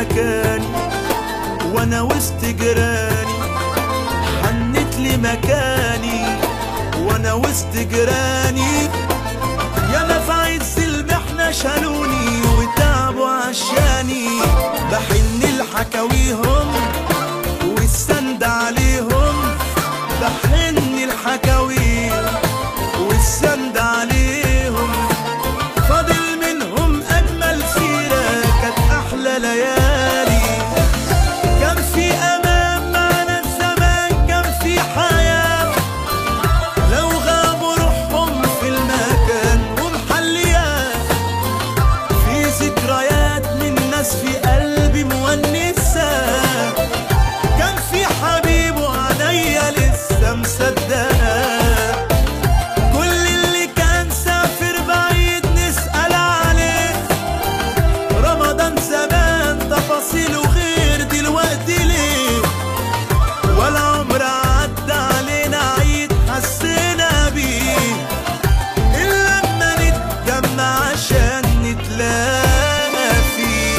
مكاني وانا وسط جيراني حنت لي مكاني وانا وسط جيراني يا ما في عز المحنة شالوني وتعبوا عشاني بحن لحكاويهم والسند عليهم بحن الحكاويهم والسند عليهم فاضل منهم اجمل سيره كانت احلى ليالي كان في امان معنا الزمان كان في حياه لو غابوا روحهم في المكان ومحليات في ذكريات من ناس في قلبي مونسة كان في حبيب وعينيا لسه مصدقاه كل اللي كان سافر بعيد نسأل عليه رمضان زمان تفاصيله غير دلوقتي ليه ولا عمر عدى علينا عيد حسينا بيه إلا لما نتجمع عشان نتلاقى فيه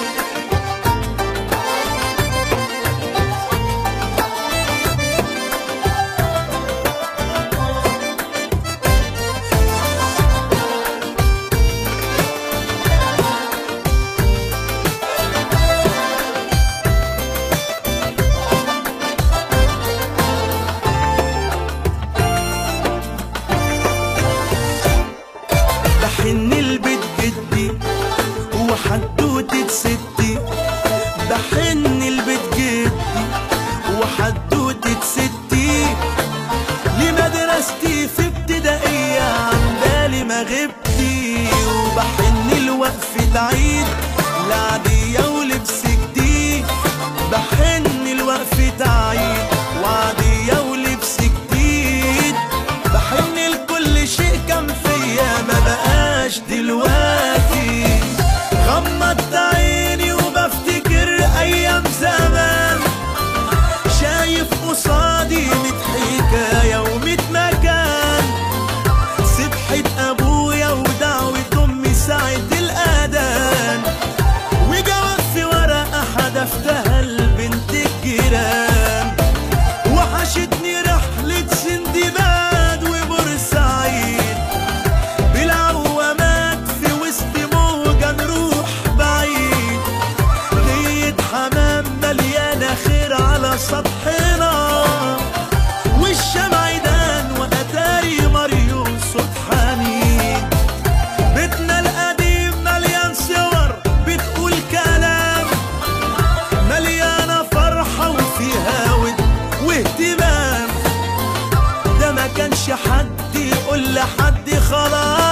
بحن البيت جدي وحدوتة ستي بحن البيت جدي وحدوتة ستي لمدرستي في ابتدائية عن بالي ما غبتي وبحن الوقفة عيد لعدية ولبس جديد بحن الوقفة عيد وعدية ولبس جديد بحن لكل شيء كان فيا ما بقاش دلوقتي غمضت عيني وبفتكر ايام زمان شايف قصادي ميت حكاية وميت مكان سبحة ابويا ودعوة امي ساعة الاذان وجواب في ورقة حدفتها لبنت الجيران وحشتني رحلة سندباد وبورسعيد بالعوامات في وسط موجة نروح بعيد لية حمام مليانة خير على سطحنا والشمع يدان وأتاري مريم صوت حنين بيتنا القديم مليان صور بتقول كلام مليانة فرحة وفيها ود واهتمام ده ما كانش حد يقول لحد خلاص